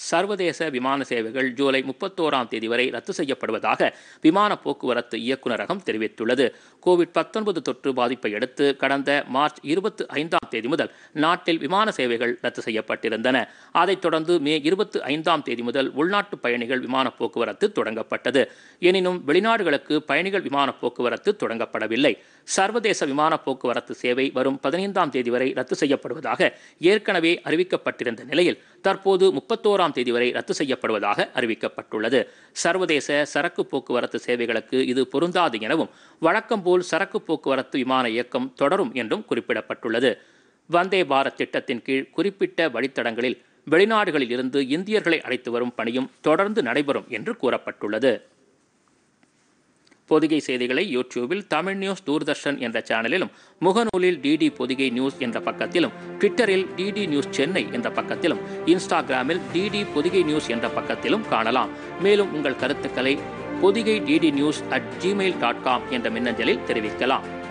சர்வதேச விமான சேவைகள் ஜூலை முப்பத்தோராம் தேதி வரை ரத்து செய்யப்படுவதாக விமான போக்குவரத்து இயக்குநரகம் தெரிவித்துள்ளது கோவிட் பத்தொன்பது தொற்று பாதிப்பை அடுத்து கடந்த மார்ச் இருபத்தி ஐந்தாம் தேதி முதல் நாட்டில் விமான சேவைகள் ரத்து செய்யப்பட்டிருந்தன அதைத் தொடர்ந்து மே இருபத்தி ஐந்தாம் தேதி முதல் உள்நாட்டு பயணிகள் விமான போக்குவரத்து தொடங்கப்பட்டது எனினும் வெளிநாடுகளுக்கு பயணிகள் விமான போக்குவரத்து தொடங்கப்படவில்லை சர்வதேச விமான போக்குவரத்து சேவை வரும் பதினைந்தாம் தேதி வரை ரத்து செய்யப்படுவதாக ஏற்கனவே அறிவிக்கப்பட்டிருந்த நிலையில் தற்போது முப்பத்தோராம் தேதி வரை ரத்து செய்யப்படுவதாக அறிவிக்கப்பட்டுள்ளது சர்வதேச சரக்கு போக்குவரத்து சேவைகளுக்கு இது பொருந்தாது எனவும் வழக்கம்போல் சரக்கு போக்குவரத்து விமான இயக்கம் தொடரும் என்றும் குறிப்பிடப்பட்டுள்ளது வந்தே பாரத் திட்டத்தின் கீழ் குறிப்பிட்ட வழித்தடங்களில் வெளிநாடுகளில் இருந்து இந்தியர்களை அழைத்து வரும் பணியும் தொடர்ந்து நடைபெறும் என்று கூறப்பட்டுள்ளது பொதிகை செய்திகளை யூடியூபில் தமிழ் நியூஸ் தூர்தர்ஷன் என்ற சேனலிலும் முகநூலில் டிடி பொதிகை நியூஸ் என்ற பக்கத்திலும் ட்விட்டரில் டிடி நியூஸ் சென்னை என்ற பக்கத்திலும் இன்ஸ்டாகிராமில் டிடி பொதிகை நியூஸ் என்ற பக்கத்திலும் காணலாம் மேலும் உங்கள் கருத்துக்களை Podhigai DD news at gmail dot com என்ற மின்னஞ்சலில் தெரிவிக்கலாம்